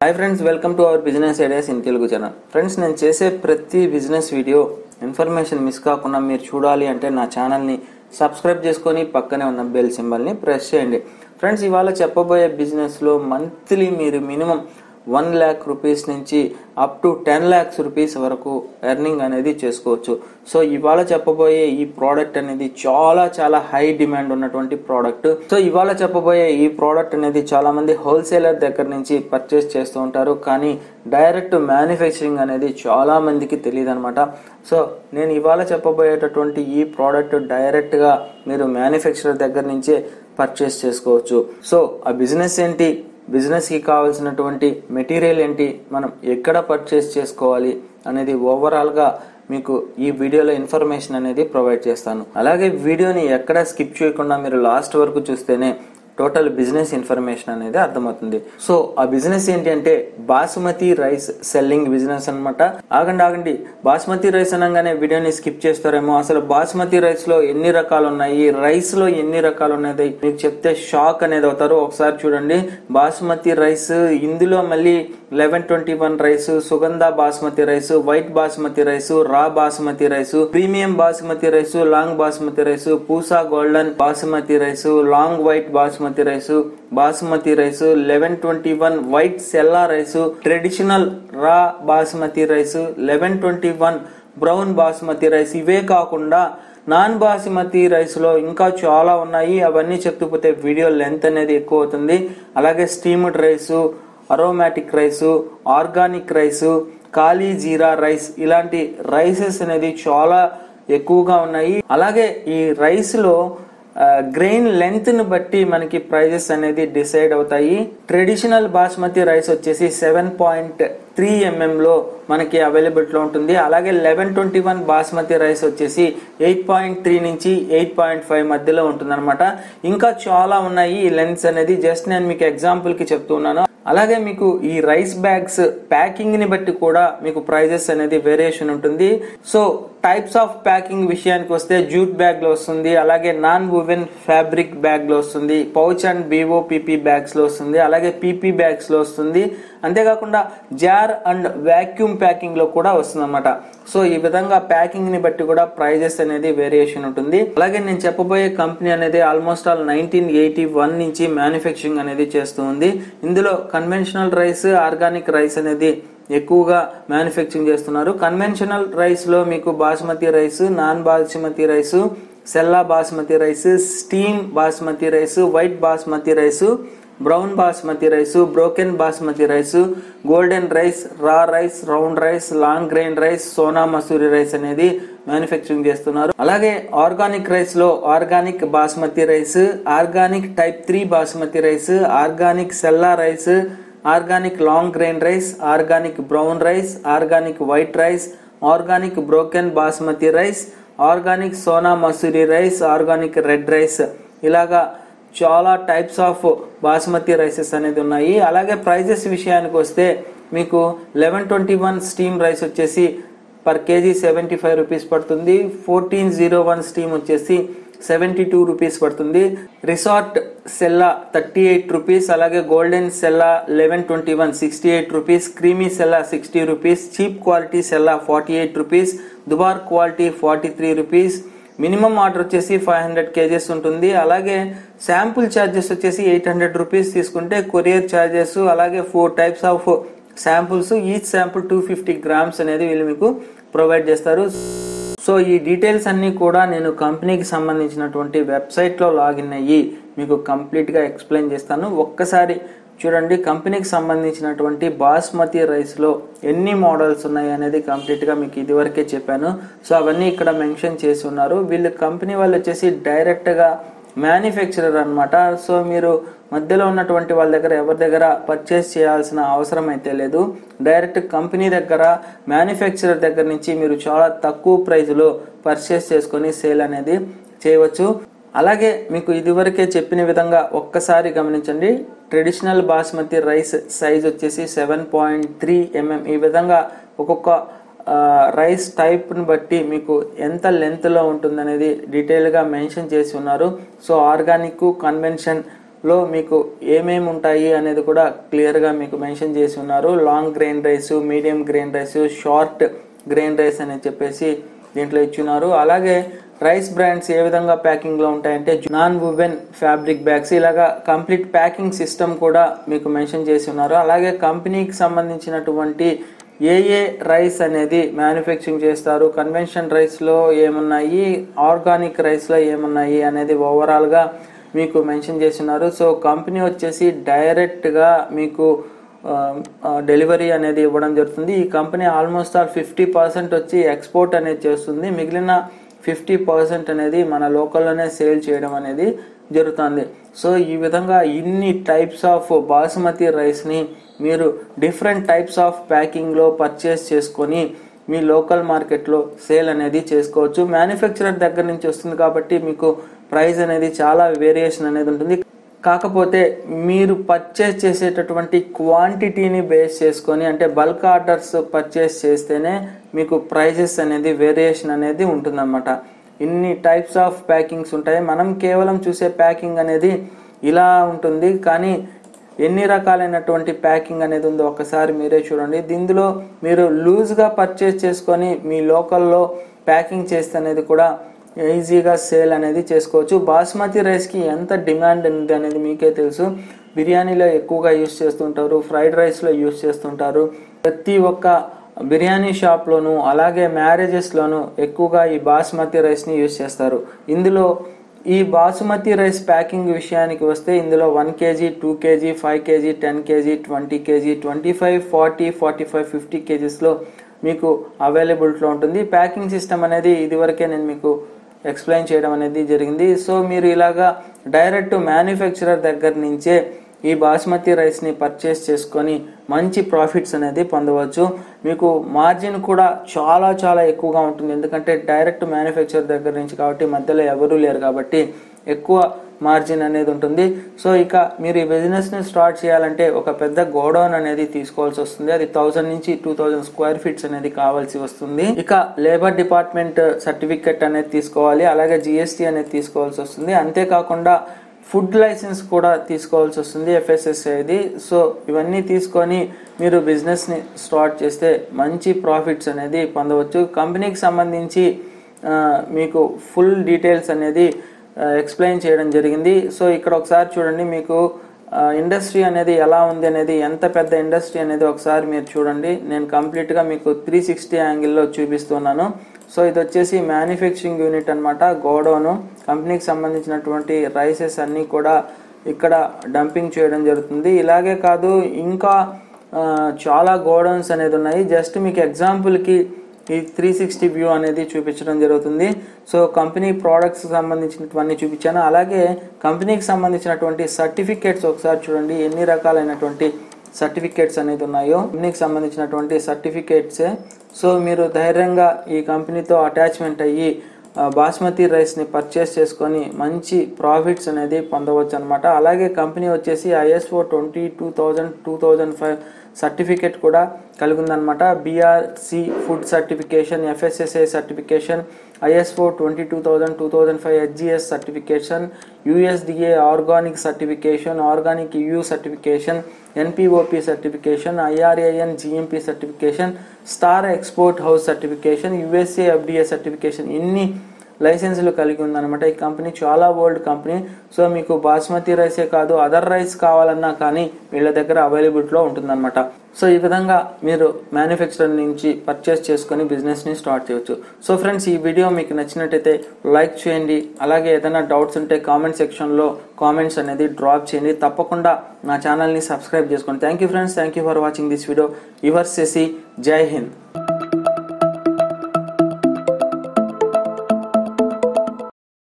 hi friends welcome to our business ideas in Telugu channel friends నేను చేసే ప్రతి business video information miss కాకుండా మీరు చూడాలి అంటే నా ఛానల్ని సబ్స్క్రైబ్ చేసుకొని పక్కనే ఉన్న బెల్ సింబల్ని ప్రెస్ చేయండి ఫ్రెండ్స్ ఇవాళ చెప్పబోయే బిజినెస్లో మంత్లీ మీరు మినిమం వన్ ల్యాక్ రూపీస్ నుంచి up to ten lakhs rupees వరకు ఎర్నింగ్ అనేది చేసుకోవచ్చు సో ఇవాళ చెప్పబోయే ఈ ప్రోడక్ట్ అనేది చాలా చాలా హై డిమాండ్ ఉన్నటువంటి ప్రోడక్ట్ సో ఇవాళ చెప్పబోయే ఈ ప్రోడక్ట్ అనేది చాలా మంది హోల్సేలర్ దగ్గర నుంచి పర్చేస్ చేస్తూ ఉంటారు కానీ డైరెక్ట్ మ్యానుఫ్యాక్చరింగ్ అనేది చాలా మందికి తెలియదు అనమాట సో నేను ఇవాళ చెప్పబోయేటటువంటి ఈ ప్రోడక్ట్ డైరెక్ట్ గా మీరు మ్యానుఫ్యాక్చరర్ దగ్గర నుంచే పర్చేస్ చేసుకోవచ్చు సో ఆ బిజినెస్ ఏంటి బిజినెస్ కి కావాల్సినటువంటి మెటీరియల్ ఏంటి మనం ఎక్కడ పర్చేస్ చేసుకోవాలి అనేది ఓవరాల్ గా మీకు ఈ వీడియోలో ఇన్ఫర్మేషన్ అనేది ప్రొవైడ్ చేస్తాను అలాగే వీడియోని ఎక్కడ స్కిప్ చేయకుండా మీరు లాస్ట్ వరకు చూస్తేనే టోటల్ బిజినెస్ ఇన్ఫర్మేషన్ అనేది అర్థమవుతుంది సో ఆ బిజినెస్ ఏంటి అంటే బాసుమతి రైస్ సెల్లింగ్ బిజినెస్ అన్నమాట ఆగండి ఆగండి బాస్మతి రైస్ అనగానే వీడియోని స్కిప్ చేస్తారేమో అసలు బాస్మతి రైస్ లో ఎన్ని రకాలు ఉన్నాయి రైస్ లో ఎన్ని రకాలు ఉన్నాయి మీకు చెప్తే షాక్ అనేది అవుతారు ఒకసారి చూడండి బాస్మతి రైస్ ఇందులో మళ్ళీ eleven twenty one rice Sugandha basmati rice white basmati rice raw basmati rice premium basmati rice long basmati rice Pusa golden basmati rice long white basmati rice basmati rice eleven twenty one white sella rice traditional raw basmati rice eleven twenty one brown basmati rice ఇవే కాకుండా non basmati rice లో ఇంకా చాలా ఉన్నాయి అవన్నీ చెప్తూ పోతే video length అనేది ఎక్కువ అవుతుంది అలాగే steamed rice aromatic rice organic rice Kali Jeera rice ఇలాంటి రైసెస్ అనేది చాలా ఎక్కువగా ఉన్నాయి అలాగే ఈ రైస్ లో గ్రెయిన్ లెంత్ ని బట్టి మనకి ప్రైజెస్ అనేది డిసైడ్ అవుతాయి ట్రెడిషనల్ బాస్మతి రైస్ వచ్చేసి సెవెన్ పాయింట్ త్రీ ఎంఎం లో మనకి అవైలబిలిటీలో ఉంటుంది అలాగే eleven twenty one basmati rice వచ్చేసి ఎయిట్ పాయింట్ త్రీ నుంచి ఎయిట్ పాయింట్ ఫైవ్ మధ్యలో ఉంటుంది ఇంకా చాలా ఉన్నాయి ఈ లెన్స్ అనేది జస్ట్ నేను మీకు ఎగ్జాంపుల్ కి చెప్తున్నాను అలాగే మీకు ఈ రైస్ బ్యాగ్స్ ప్యాకింగ్ ని బట్టి కూడా మీకు ప్రైజెస్ అనేది వేరియేషన్ ఉంటుంది సో టైప్స్ ఆఫ్ ప్యాకింగ్ విషయానికి వస్తే జూట్ బ్యాగ్ లో వస్తుంది అలాగే నాన్ వువెన్ ఫ్యాబ్రిక్ బ్యాగ్ లో వస్తుంది pouch and BO PP bags లో వస్తుంది అలాగే పీపీ బ్యాగ్స్ లో వస్తుంది అంతేకాకుండా జార్ అండ్ వాక్యూమ్ ప్యాకింగ్ లో కూడా వస్తుంది అనమాట సో ఈ విధంగా ప్యాకింగ్ ని బట్టి కూడా ప్రైజెస్ అనేది వేరియేషన్ ఉంటుంది అలాగే నేను చెప్పబోయే కంపెనీ అనేది almost all nineteen eighty one నుంచి మ్యానుఫ్యాక్చరింగ్ అనేది చేస్తూ ఉంది ఇందులో కన్వెన్షనల్ రైస్ ఆర్గానిక్ రైస్ అనేది ఎక్కువగా మ్యానుఫ్యాక్చరింగ్ చేస్తున్నారు కన్వెన్షనల్ రైస్ లో మీకు basmati rice non basmati rice sella basmati rice steam basmati rice white basmati rice brown basmati rice broken basmati rice golden rice raw rice round rice long grain rice Sona Masoori rice అనేది మ్యానుఫ్యాక్చరింగ్ చేస్తున్నారు అలాగే ఆర్గానిక్ రైస్ లో organic basmati rice organic type three basmati rice organic sella rice organic long grain rice organic brown rice organic white rice organic broken basmati rice organic Sona Masoori rice organic red rice ఇలాగా చాలా types of basmati rises అనేది ఉన్నాయి అలాగే prices విషయానికి వస్తే మీకు eleven twenty one steam rice వచ్చేసి per KG seventy five rupees పడుతుంది ఫోర్టీన్ జీరో వన్ స్టీమ్ వచ్చేసి సెవెంటీ టూ రూపీస్ పడుతుంది resort sella thirty eight rupees అలాగే golden sella eleven twenty one sixty eight rupees creamy sella sixty rupees cheap quality sella forty eight rupees Dubar quality forty three rupees minimum order వచ్చేసి five hundred KGs ఉంటుంది అలాగే sample charges వచ్చేసి eight hundred rupees తీసుకుంటే courier charges అలాగే four types of samples each sample two fifty grams అనేది వీళ్ళు మీకు provide చేస్తారు సో ఈ డీటెయిల్స్ అన్ని కూడా నేను కంపెనీకి సంబంధించినటువంటి వెబ్సైట్లో లాగిన్ అయ్యి మీకు కంప్లీట్గా ఎక్స్ప్లెయిన్ చేస్తాను ఒక్కసారి చూడండి కంపెనీకి సంబంధించినటువంటి బాస్మతి రైస్లో ఎన్ని మోడల్స్ ఉన్నాయి అనేది కంప్లీట్గా మీకు ఇదివరకే చెప్పాను సో అవన్నీ ఇక్కడ మెన్షన్ చేసి ఉన్నారు వీళ్ళు కంపెనీ వాళ్ళు వచ్చేసి డైరెక్ట్గా మ్యానుఫ్యాక్చరర్ అనమాట సో మీరు మధ్యలో ఉన్నటువంటి వాళ్ళ దగ్గర ఎవరి దగ్గర పర్చేస్ చేయాల్సిన అవసరం అయితే లేదు డైరెక్ట్ కంపెనీ దగ్గర మ్యానుఫ్యాక్చరర్ దగ్గర నుంచి మీరు చాలా తక్కువ ప్రైజ్లో పర్చేస్ చేసుకొని సేల్ అనేది చేయవచ్చు అలాగే మీకు ఇదివరకే చెప్పిన విధంగా ఒక్కసారి గమనించండి ట్రెడిషనల్ బాస్మతి రైస్ సైజ్ వచ్చేసి సెవెన్ పాయింట్ త్రీ ఎంఎం ఈ విధంగా ఒక్కొక్క ఆ, రైస్ టైప్ని బట్టి మీకు ఎంత లెంత్లో ఉంటుందనేది డీటెయిల్గా మెన్షన్ చేసి ఉన్నారు సో ఆర్గానిక్ కన్వెన్షన్ లో మీకు ఏమేమి ఉంటాయి అనేది కూడా క్లియర్గా మీకు మెన్షన్ చేసి ఉన్నారు long grain rice medium grain rice short grain rice అని చెప్పేసి దీంట్లో ఇచ్చున్నారు అలాగే రైస్ బ్రాండ్స్ ఏ విధంగా ప్యాకింగ్ లో ఉంటాయంటే నాన్ వువెన్ ఫ్యాబ్రిక్ బ్యాగ్స్ ఇలాగా కంప్లీట్ ప్యాకింగ్ సిస్టమ్ కూడా మీకు మెన్షన్ చేసి ఉన్నారు అలాగే కంపెనీకి సంబంధించినటువంటి ఏ ఏ రైస్ అనేది మ్యానుఫ్యాక్చరింగ్ చేస్తారు కన్వెన్షన్ రైస్ లో ఏమున్నాయి ఆర్గానిక్ రైస్ లో ఏమున్నాయి అనేది ఓవరాల్ గా మీకు మెన్షన్ చేస్తున్నారు సో కంపెనీ వచ్చేసి డైరెక్ట్ గా మీకు డెలివరీ అనేది ఇవ్వడం జరుగుతుంది ఈ company almost all fifty percent వచ్చి ఎక్స్పోర్ట్ అనేది చేస్తుంది మిగిలిన ఫిఫ్టీ పర్సెంట్ అనేది మన లోకల్లోనే సేల్ చేయడం అనేది జరుగుతుంది సో ఈ విధంగా ఇన్ని టైప్స్ ఆఫ్ బాసుమతి రైస్ని మీరు డిఫరెంట్ టైప్స్ ఆఫ్ ప్యాకింగ్లో పర్చేస్ చేసుకొని మీ లోకల్ మార్కెట్లో సేల్ అనేది చేసుకోవచ్చు మ్యానుఫ్యాక్చరర్ దగ్గర నుంచి వస్తుంది కాబట్టి మీకు ప్రైస్ అనేది చాలా వేరియేషన్ అనేది ఉంటుంది కాకపోతే మీరు పర్చేస్ చేసేటటువంటి క్వాంటిటీని బేస్ చేసుకొని అంటే బల్క్ ఆర్డర్స్ పర్చేస్ చేస్తేనే మీకు ప్రైజెస్ అనేది వేరియేషన్ అనేది ఉంటుందన్నమాట ఇన్ని టైప్స్ ఆఫ్ ప్యాకింగ్స్ ఉంటాయి మనం కేవలం చూసే ప్యాకింగ్ అనేది ఇలా ఉంటుంది కానీ ఎన్ని రకాలైనటువంటి ప్యాకింగ్ అనేది ఉందో ఒకసారి మీరే చూడండి ఇందులో మీరు లూజ్గా పర్చేస్ చేసుకొని మీ లోకల్లో ప్యాకింగ్ చేస్తే అనేది కూడా ఈజీగా సేల్ అనేది చేసుకోవచ్చు బాస్మతి రైస్కి ఎంత డిమాండ్ ఉంది అనేది మీకే తెలుసు బిర్యానీలో ఎక్కువగా యూస్ చేస్తుంటారు ఫ్రైడ్ రైస్లో యూస్ చేస్తుంటారు ప్రతి ఒక్క బిర్యానీ షాప్లోను అలాగే మ్యారేజెస్లోను ఎక్కువగా ఈ బాస్మతి రైస్ని యూస్ చేస్తారు ఇందులో ఈ బాసుమతి రైస్ ప్యాకింగ్ విషయానికి వస్తే ఇందులో one KG two KG five KG ten KG twenty KG twenty five forty forty five fifty కేజీస్లో మీకు అవైలబిలిటీలో ఉంటుంది ప్యాకింగ్ సిస్టమ్ అనేది ఇదివరకే నేను మీకు ఎక్స్ప్లెయిన్ చేయడం అనేది జరిగింది సో మీరు ఇలాగా డైరెక్ట్ మ్యానుఫ్యాక్చరర్ దగ్గర నుంచే ఈ బాస్మతి రైస్ని పర్చేస్ చేసుకొని మంచి ప్రాఫిట్స్ అనేది పొందవచ్చు మీకు మార్జిన్ కూడా చాలా చాలా ఎక్కువగా ఉంటుంది ఎందుకంటే డైరెక్ట్ మ్యానుఫ్యాక్చర్ దగ్గర నుంచి కాబట్టి మధ్యలో ఎవరూ లేరు కాబట్టి ఎక్కువ మార్జిన్ అనేది ఉంటుంది సో ఇక మీరు ఈ బిజినెస్ని స్టార్ట్ చేయాలంటే ఒక పెద్ద గోడౌన్ అనేది తీసుకోవాల్సి వస్తుంది అది థౌజండ్ నుంచి టూ థౌజండ్ స్క్వేర్ ఫీట్స్ అనేది కావాల్సి వస్తుంది ఇక లేబర్ డిపార్ట్మెంట్ సర్టిఫికెట్ అనేది తీసుకోవాలి అలాగే జిఎస్టీ అనేది తీసుకోవాల్సి వస్తుంది అంతేకాకుండా ఫుడ్ లైసెన్స్ కూడా తీసుకోవాల్సి వస్తుంది ఎఫ్ఎస్ఎస్ఐది సో ఇవన్నీ తీసుకొని మీరు బిజినెస్ని స్టార్ట్ చేస్తే మంచి ప్రాఫిట్స్ అనేది పొందవచ్చు కంపెనీకి సంబంధించి ఆ, మీకు ఫుల్ డీటెయిల్స్ అనేది ఎక్స్ప్లెయిన్ చేయడం జరిగింది సో ఇక్కడ ఒకసారి చూడండి మీకు ఇండస్ట్రీ అనేది ఎలా ఉంది అనేది ఎంత పెద్ద ఇండస్ట్రీ అనేది ఒకసారి మీరు చూడండి నేను కంప్లీట్గా మీకు త్రీ సిక్స్టీ యాంగిల్లో చూపిస్తున్నాను సో ఇది వచ్చేసి మ్యానుఫ్యాక్చరింగ్ యూనిట్ అన్నమాట గోడౌను కంపెనీకి సంబంధించినటువంటి రైసెస్ అన్నీ కూడా ఇక్కడ డంపింగ్ చేయడం జరుగుతుంది ఇలాగే కాదు ఇంకా ఆ, చాలా గోడౌన్స్ అనేది ఉన్నాయి జస్ట్ మీకు ఎగ్జాంపుల్కి ఈ త్రీ సిక్స్టీ వ్యూ అనేది చూపించడం జరుగుతుంది సో కంపెనీ ప్రోడక్ట్స్ సంబంధించినటువంటి చూపించాను అలాగే కంపెనీకి సంబంధించినటువంటి సర్టిఫికేట్స్ ఒకసారి చూడండి ఎన్ని రకాలైనటువంటి సర్టిఫికేట్స్ అనేది ఉన్నాయో కంపెనీకి సంబంధించినటువంటి సర్టిఫికేట్సే సో మీరు ధైర్యంగా ఈ కంపెనీతో అటాచ్మెంట్ అయ్యి ఆ, బాస్మతి రైస్ని పర్చేస్ చేసుకొని మంచి ప్రాఫిట్స్ అనేది పొందవచ్చు అనమాట అలాగే కంపెనీ వచ్చేసి ISO twenty two thousand two thousand five certificate కూడా కలిగి ఉందన్నమాట BRC food certification FSSI certification ISO twenty two thousand two thousand five HGS certification USDA organic certification organic U certification NPOP certification IRAN GMP certification star export house certification USA FDA certification ఇన్ని లైసెన్సులు కలిగి ఉందన్నమాట ఈ company చాలా old company so మీకు బాస్మతి రైసే కాదు other rice కావాలన్నా కానీ వీళ్ళ దగ్గర అవైలబిలిటీలో ఉంటుందన్నమాట సో ఈ విధంగా మీరు మ్యానుఫ్యాక్చరర్ నుంచి పర్చేస్ చేసుకొని బిజినెస్ని స్టార్ట్ చేయొచ్చు సో ఫ్రెండ్స్ ఈ వీడియో మీకు నచ్చినట్టయితే లైక్ చేయండి అలాగే ఏదైనా డౌట్స్ ఉంటే కామెంట్ సెక్షన్లో కామెంట్స్ అనేది డ్రాప్ చేయండి తప్పకుండా నా ఛానల్ని సబ్స్క్రైబ్ చేసుకోండి thank you friends thank you for watching this video your సెసి జై హింద్